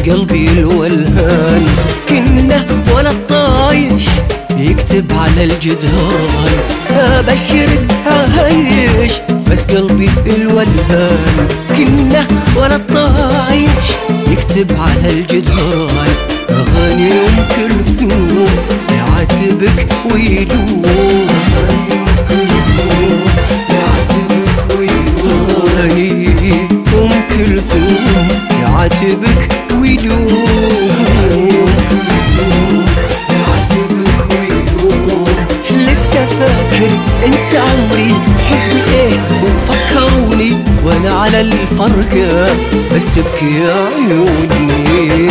قلبي الولهان كنا ولا الطايش يكتب على الجدران ابشرك هايش بس قلبي الولهان كنا ولا الطايش يكتب على الجدران اغاني ام كلثوم يعاتبك ويدوم يعاتبك ويدوم اغاني ام كلثوم يعاتبك ويدوم لسه فاكر انت عمري حبي ايه وفكروني وانا على الفرقة بس تبكي عيوني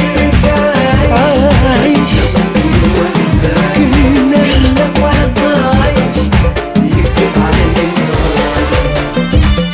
عايش كنا ولا طايش يكتب على الجدران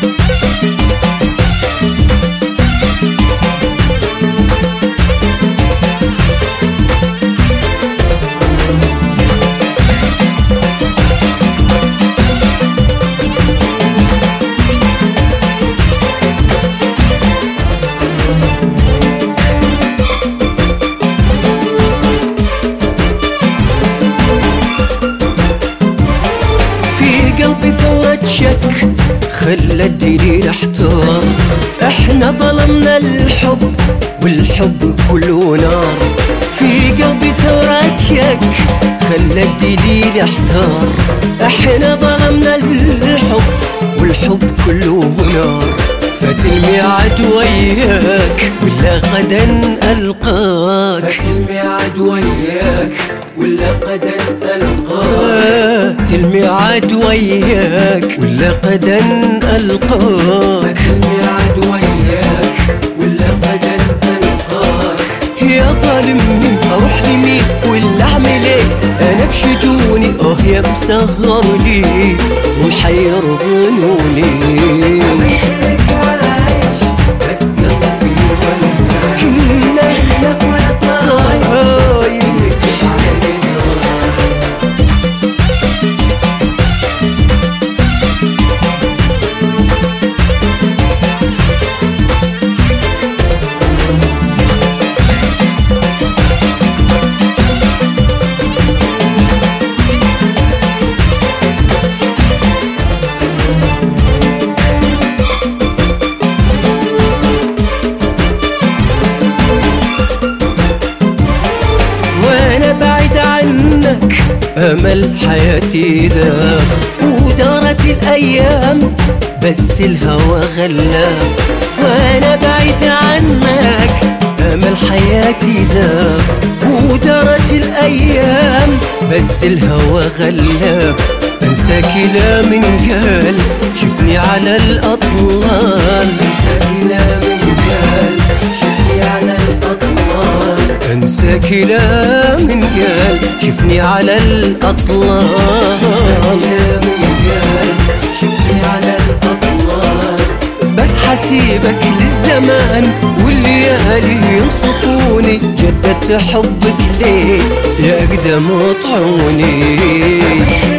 في قلبي ثورة شك خلى الدليل احتار احنا ظلمنا الحب والحب كله نار في قلبي ثورة شك خلى الدليل احتار احنا ظلمنا الحب والحب كله نار فات الميعاد وياك ولا غدا القاك فات الميعاد وياك ولا غدا القاك فات الميعاد وياك ولا غدا القاك فات الميعاد وياك ولا غدا القاك يا ظالمني اروح لمين ولا اعمل ايه انا بشجوني اه يا مسهر لي ومحير ظنوني بس قلبي ولا كنا ولا طاير يكتب على الجدران وانا بعيد عنك امل حياتي ذاب ودارت الايام بس الهوى غلاب وانا بعيد عنك امل حياتي ذاب ودارت الايام بس الهوى غلاب انساك لا من قال شفني على الاطلال انساك لا من قال شفني على الاطلال انساك لا من قال شفني على الاطلال شفني على الاطلال بس حسيبك للزمان والليالي ينصفوني جددت حبك ليه يا اقدم طعوني